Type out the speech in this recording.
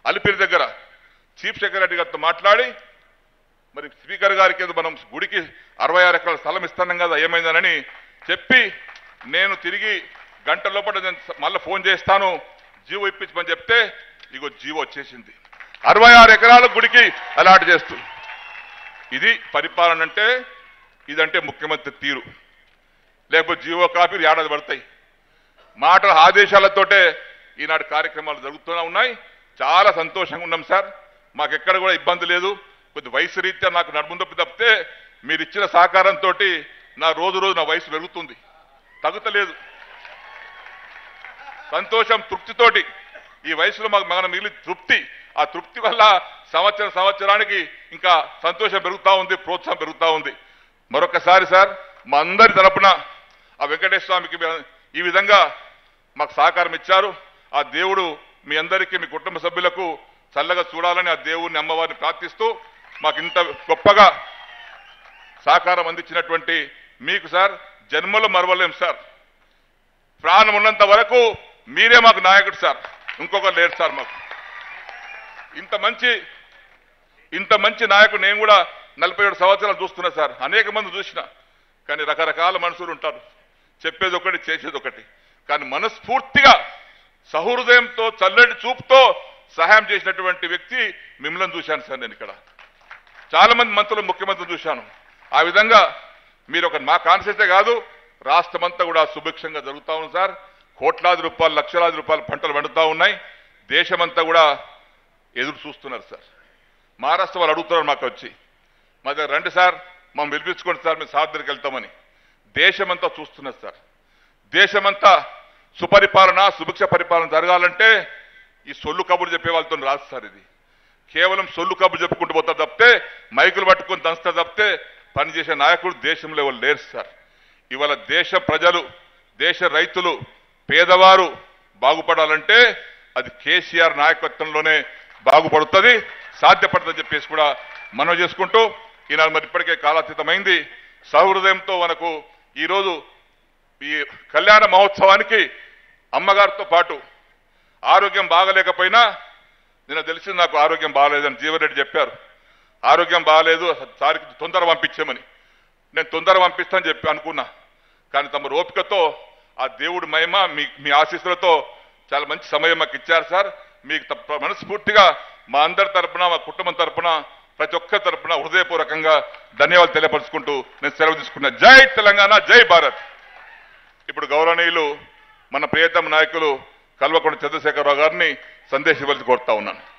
అలిపిరి దగ్గర chief secretary గారితో మాట్లాడి మరి స్పీకర్ గారికి ఏదో మనం గుడికి అరవై ఆరు ఎకరాల స్థలం ఇస్తున్నాం కదా ఏమైందనని చెప్పి నేను తిరిగి గంట లోపల నేను మళ్ళీ ఫోన్ చేస్తాను జీవో ఇప్పించమని చెప్తే ఇగో జీవో వచ్చేసింది అరవై ఆరు ఎకరాల గుడికి అలాట్ చేస్తూ ఇది పరిపాలన అంటే ఇదంటే ముఖ్యమంత్రి తీరు లేకపోతే జీవో కాపీలు ఏడాది పడతాయి మాటల ఆదేశాలతోటే ఈనాడు కార్యక్రమాలు జరుగుతూనే ఉన్నాయి చాలా సంతోషంగా ఉన్నాం సార్ మాకు ఎక్కడ కూడా ఇబ్బంది లేదు కొద్ది వయసు రీత్యా నాకు నడుముందొప్పి తప్పితే మీరు ఇచ్చిన సహకారంతో నా రోజు రోజు నా వయసు పెరుగుతుంది తగ్గుతలేదు సంతోషం తృప్తితోటి ఈ వయసులో మాకు మన మిగిలి తృప్తి ఆ తృప్తి వల్ల సంవత్సరం సంవత్సరానికి ఇంకా సంతోషం పెరుగుతా ఉంది ప్రోత్సాహం పెరుగుతా ఉంది మరొకసారి సార్ మా అందరి తరపున ఆ వెంకటేశ్వర స్వామికి ఈ విధంగా మాకు సహకారం ఇచ్చారు ఆ దేవుడు మీ అందరికీ మీ కుటుంబ సభ్యులకు చల్లగా చూడాలని ఆ దేవుడిని అమ్మవారిని ప్రార్థిస్తూ మాకు ఇంత గొప్పగా సహకారం అందించినటువంటి మీకు సార్ జన్మలో మరవలేం సార్ ప్రాణం ఉన్నంత వరకు మీరే మాకు నాయకుడు సార్ ఇంకొకరు లేరు సార్ మాకు ఇంత మంచి ఇంత మంచి నాయకుడు నేను కూడా నలభై ఏడు సంవత్సరాలు చూస్తున్నా సార్ అనేక మంది చూసిన కానీ రకరకాల మనుషులు ఉంటారు చెప్పేది ఒకటి చేసేది ఒకటి కానీ మనస్ఫూర్తిగా సహృదయంతో చల్లటి చూపుతో సహాయం చేసినటువంటి వ్యక్తి మిమ్మల్ని చూశాను సార్ నేను ఇక్కడ చాలా మంది మంత్రులు ముఖ్యమంత్రి చూశాను ఆ విధంగా మీరు ఒక మా కాన్సెప్టే కాదు రాష్ట్రమంతా కూడా సుభిక్షంగా జరుగుతా ఉంది సార్ కోట్లాది రూపాయలు లక్షలాది రూపాయలు పంటలు పండుతా ఉన్నాయి దేశమంతా కూడా ఎదురు చూస్తున్నారు సార్ మహారాష్ట్ర వాళ్ళు అడుగుతున్నారు మాకు వచ్చి మా దగ్గర రండి సార్ మమ్మల్ని పిలిపించుకోండి సార్ మేము సార్ దగ్గరికి వెళ్తామని దేశమంతా చూస్తున్నారు సార్ దేశమంతా సుపరిపాలన సుభిక్ష పరిపాలన జరగాలంటే ఈ సొల్లు కబుర్లు చెప్పే వాళ్ళతో రాదు సార్ ఇది కేవలం సొల్లు కబుర్లు చెప్పుకుంటూ పోతారు తప్పితే మైకులు పట్టుకొని దంస్తారు తప్పితే పనిచేసే నాయకుడు దేశంలో ఎవరు లేరు సార్ ఇవాళ దేశ ప్రజలు దేశ రైతులు పేదవారు బాగుపడాలంటే అది కేసీఆర్ నాయకత్వంలోనే బాగుపడుతుంది సాధ్యపడుతుందని చెప్పేసి కూడా మనం చేసుకుంటూ ఈనాడు మరి ఇప్పటికే కాలాతీతమైంది సహృదయంతో మనకు ఈరోజు ఈ కళ్యాణ మహోత్సవానికి అమ్మగారితో పాటు ఆరోగ్యం బాగలేకపోయినా నిన్న తెలిసింది నాకు ఆరోగ్యం బాగలేదని జీవరెడ్డి చెప్పారు ఆరోగ్యం బాగలేదు సారికి తొందర పంపించామని నేను తొందర పంపిస్తానని చెప్పి అనుకున్నా కానీ తమ ఓపికతో ఆ దేవుడి మహిమ మీ మీ ఆశీస్సులతో చాలా మంచి సమయం మాకు ఇచ్చారు సార్ మీకు తప్ప మనస్ఫూర్తిగా మా అందరి తరపున మా కుటుంబం తరపున ప్రతి ఒక్కరి తరపున హృదయపూర్వకంగా ధన్యవాదాలు తెలియపరుచుకుంటూ నేను సెలవు తీసుకున్నా జై తెలంగాణ జై భారత్ ఇప్పుడు గౌరవనీయులు మన ప్రియతమ నాయకులు కల్వకొండ చంద్రశేఖరరావు గారిని సందేశించవలసి కోరుతా ఉన్నాను